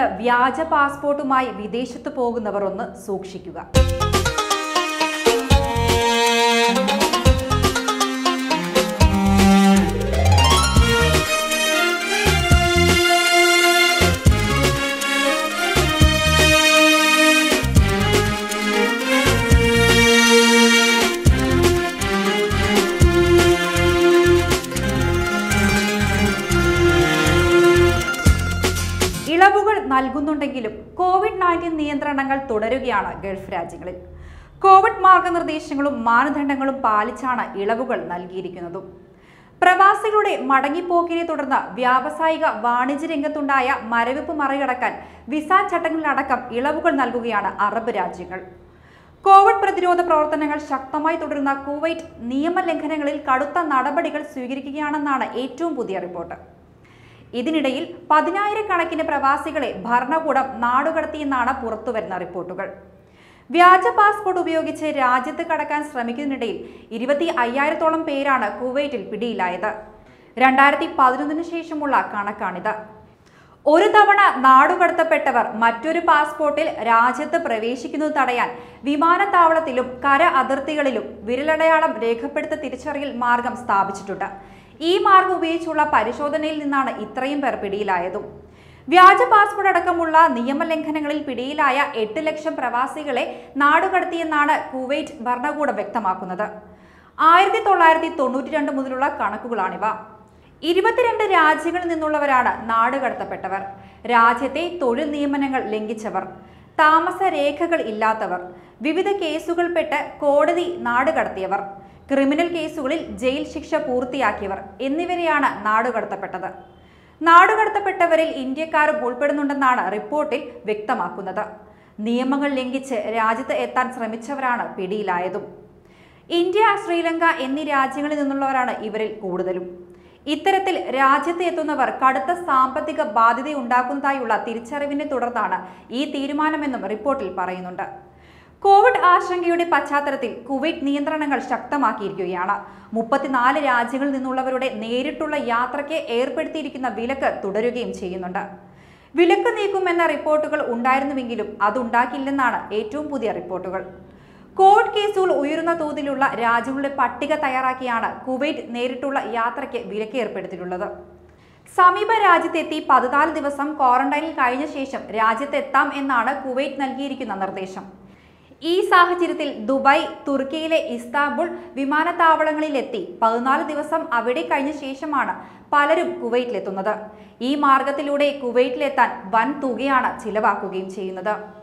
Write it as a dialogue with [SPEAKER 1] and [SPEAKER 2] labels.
[SPEAKER 1] ഇന്ന് വ്യാജ പാസ്പോർട്ടുമായി വിദേശത്ത് പോകുന്നവർ ഒന്ന് സൂക്ഷിക്കുക ഇളവുകൾ നൽകുന്നുണ്ടെങ്കിലും കോവിഡ് നയൻറ്റീൻ നിയന്ത്രണങ്ങൾ തുടരുകയാണ് ഗൾഫ് രാജ്യങ്ങളിൽ കോവിഡ് മാർഗനിർദ്ദേശങ്ങളും മാനദണ്ഡങ്ങളും പാലിച്ചാണ് ഇളവുകൾ നൽകിയിരിക്കുന്നതും പ്രവാസികളുടെ മടങ്ങിപ്പോക്കിനെ തുടർന്ന് വ്യാവസായിക വാണിജ്യ രംഗത്തുണ്ടായ മരവിപ്പ് മറികടക്കാൻ വിസ ചട്ടങ്ങളിലടക്കം ഇളവുകൾ നൽകുകയാണ് അറബ് രാജ്യങ്ങൾ കോവിഡ് പ്രതിരോധ പ്രവർത്തനങ്ങൾ ശക്തമായി തുടരുന്ന കുവൈറ്റ് നിയമലംഘനങ്ങളിൽ കടുത്ത നടപടികൾ സ്വീകരിക്കുകയാണെന്നാണ് ഏറ്റവും പുതിയ റിപ്പോർട്ട് ഇതിനിടയിൽ പതിനായിരക്കണക്കിന് പ്രവാസികളെ ഭരണകൂടം നാടുകടത്തിയെന്നാണ് പുറത്തുവരുന്ന റിപ്പോർട്ടുകൾ വ്യാജ പാസ്പോർട്ട് ഉപയോഗിച്ച് രാജ്യത്ത് കടക്കാൻ ശ്രമിക്കുന്നതിനിടയിൽ ഇരുപത്തി അയ്യായിരത്തോളം പേരാണ് കുവൈറ്റിൽ പിടിയിലായത് രണ്ടായിരത്തി പതിനൊന്നിന് ശേഷമുള്ള കണക്കാണിത് ഒരു തവണ നാടുകടത്തപ്പെട്ടവർ മറ്റൊരു പാസ്പോർട്ടിൽ രാജ്യത്ത് പ്രവേശിക്കുന്നത് തടയാൻ വിമാനത്താവളത്തിലും കര അതിർത്തികളിലും വിരലടയാളം രേഖപ്പെടുത്ത തിരിച്ചറിയൽ മാർഗം സ്ഥാപിച്ചിട്ടുണ്ട് ഈ മാർഗം ഉപയോഗിച്ചുള്ള പരിശോധനയിൽ നിന്നാണ് ഇത്രയും പേർ പിടിയിലായതും വ്യാജ പാസ്പോർട്ട് അടക്കമുള്ള നിയമലംഘനങ്ങളിൽ പിടിയിലായ എട്ട് ലക്ഷം പ്രവാസികളെ നാടുകടത്തിയെന്നാണ് കുവൈറ്റ് ഭരണകൂടം വ്യക്തമാക്കുന്നത് ആയിരത്തി തൊള്ളായിരത്തി തൊണ്ണൂറ്റി രണ്ട് മുതലുള്ള കണക്കുകളാണിവ ഇരുപത്തിരണ്ട് രാജ്യങ്ങളിൽ നിന്നുള്ളവരാണ് നാടുകടത്തപ്പെട്ടവർ രാജ്യത്തെ തൊഴിൽ നിയമനങ്ങൾ ലംഘിച്ചവർ താമസ രേഖകൾ ഇല്ലാത്തവർ വിവിധ കേസുകൾപ്പെട്ട് കോടതി നാടുകടത്തിയവർ ക്രിമിനൽ കേസുകളിൽ ജയിൽ ശിക്ഷ പൂർത്തിയാക്കിയവർ എന്നിവരെയാണ് നാടുകടത്തപ്പെട്ടത് നാടുകടത്തപ്പെട്ടവരിൽ ഇന്ത്യക്കാരും ഉൾപ്പെടുന്നുണ്ടെന്നാണ് റിപ്പോർട്ടിൽ വ്യക്തമാക്കുന്നത് നിയമങ്ങൾ ലംഘിച്ച് രാജ്യത്ത് എത്താൻ ശ്രമിച്ചവരാണ് പിടിയിലായതും ഇന്ത്യ ശ്രീലങ്ക എന്നീ രാജ്യങ്ങളിൽ നിന്നുള്ളവരാണ് ഇവരിൽ കൂടുതലും ഇത്തരത്തിൽ രാജ്യത്ത് എത്തുന്നവർ കടുത്ത സാമ്പത്തിക ബാധ്യതയുണ്ടാക്കുന്നതായുള്ള തിരിച്ചറിവിനെ തുടർന്നാണ് ഈ തീരുമാനമെന്നും റിപ്പോർട്ടിൽ പറയുന്നുണ്ട് കോവിഡ് ആശങ്കയുടെ പശ്ചാത്തലത്തിൽ കുവൈറ്റ് നിയന്ത്രണങ്ങൾ ശക്തമാക്കിയിരിക്കുകയാണ് മുപ്പത്തിനാല് രാജ്യങ്ങളിൽ നിന്നുള്ളവരുടെ നേരിട്ടുള്ള യാത്രയ്ക്ക് ഏർപ്പെടുത്തിയിരിക്കുന്ന വിലക്ക് തുടരുകയും ചെയ്യുന്നുണ്ട് വിലക്ക് നീക്കുമെന്ന റിപ്പോർട്ടുകൾ ഉണ്ടായിരുന്നുവെങ്കിലും അതുണ്ടാക്കില്ലെന്നാണ് ഏറ്റവും പുതിയ റിപ്പോർട്ടുകൾ കോവിഡ് കേസുകൾ ഉയരുന്ന തോതിലുള്ള രാജ്യങ്ങളുടെ പട്ടിക തയ്യാറാക്കിയാണ് കുവൈറ്റ് നേരിട്ടുള്ള യാത്രയ്ക്ക് വിലക്ക് ഏർപ്പെടുത്തിയിട്ടുള്ളത് സമീപ രാജ്യത്തെത്തി പതിനാല് ദിവസം ക്വാറന്റൈനിൽ കഴിഞ്ഞ ശേഷം രാജ്യത്തെത്താം എന്നാണ് കുവൈറ്റ് നൽകിയിരിക്കുന്ന നിർദ്ദേശം ഈ സാഹചര്യത്തിൽ ദുബായ് തുർക്കിയിലെ ഇസ്താംബുൾ വിമാനത്താവളങ്ങളിലെത്തി പതിനാല് ദിവസം അവിടെ കഴിഞ്ഞ ശേഷമാണ് പലരും കുവൈറ്റിലെത്തുന്നത് ഈ മാർഗത്തിലൂടെ കുവൈറ്റിലെത്താൻ വൻ തുകയാണ് ചിലവാക്കുകയും ചെയ്യുന്നത്